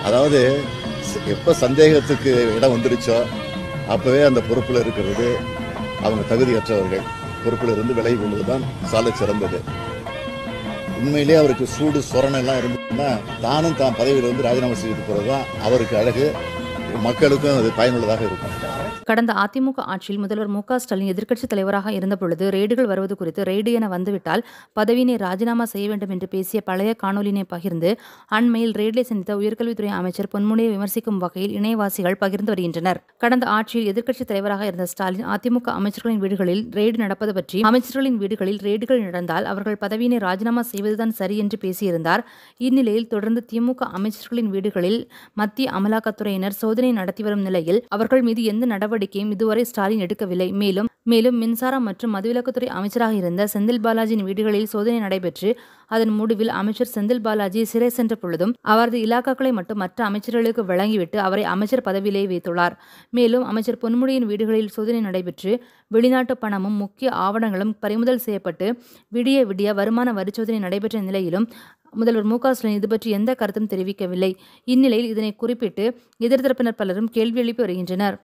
அதாவது ச- எப்ப சந்தேகத்துக்கு இடம் வந்துருச்சோ அப்பவே அந்த பொறுப்புல இருக்கிறது அவங்க தகுதியற்றவர்கள் பொறுப்புல இருந்து விலகி கொள்வதுதான் சாலை சிறந்தது உண்மையிலேயே அவருக்கு சூடு சொரணை எல்லாம் இருந்ததுன்னா தானும் தான் பதவியில் வந்து ராஜினாமா செய்து போறதுதான் அவருக்கு அழகு மக்களுக்கும் அது பயனுள்ளதாக இருக்கும் கடந்த அதிமுக ஆட்சியில் முதல்வர் மு க ஸ்டாலின் எதிர்க்கட்சித் தலைவராக இருந்தபொழுது ரெய்டுகள் வருவது குறித்து ரெய்டு என வந்துவிட்டால் பதவியினை ராஜினாமா செய்ய வேண்டும் என்று பேசிய பழைய காணொலியினை பகிர்ந்து அண்மையில் ரெய்டிலை சந்தித்த உயர்கல்வித்துறை அமைச்சர் பொன்முடியை விமர்சிக்கும் வகையில் இணையவாசிகள் பகிர்ந்து வருகின்றனர் கடந்த ஆட்சியில் எதிர்க்கட்சித் தலைவராக இருந்த ஸ்டாலின் அதிமுக அமைச்சர்களின் வீடுகளில் ரெய்டு நடப்பது பற்றி அமைச்சர்களின் வீடுகளில் ரெய்டுகள் நடந்தால் அவர்கள் பதவியினை ராஜினாமா செய்வதுதான் சரி என்று பேசியிருந்தார் இந்நிலையில் தொடர்ந்து திமுக அமைச்சர்களின் வீடுகளில் மத்திய அமலாக்கத்துறையினர் சோதனை நடத்தி வரும் நிலையில் அவர்கள் மீது எந்த நடவடிக்கையும் இதுவரை ஸ்டாலின் எடுக்கவில்லை மேலும் மேலும் மின்சாரம் மற்றும் மதுவிலக்குத்துறை அமைச்சராக இருந்த செந்தில் பாலாஜியின் வீடுகளில் சோதனை நடைபெற்று அதன் முடிவில் அமைச்சர் செந்தில் பாலாஜி சிறை சென்ற பொழுதும் அவரது இலாக்காக்களை மட்டும் மற்ற அமைச்சர்களுக்கு வழங்கிவிட்டு அவரை அமைச்சர் பதவியிலே வைத்துள்ளார் மேலும் அமைச்சர் பொன்முடியின் வீடுகளில் சோதனை நடைபெற்று வெளிநாட்டு பணமும் முக்கிய ஆவணங்களும் பறிமுதல் செய்யப்பட்டு விடிய விடிய வருமான வரிச்சோதனை நடைபெற்ற நிலையிலும் முதல்வர் மு க ஸ்டாலின் இது பற்றி எந்த கருத்தும் தெரிவிக்கவில்லை இந்நிலையில் இதனை குறிப்பிட்டு எதிர்த்தரப்பினர் பலரும் கேள்வி எழுப்பி வருகின்றனர்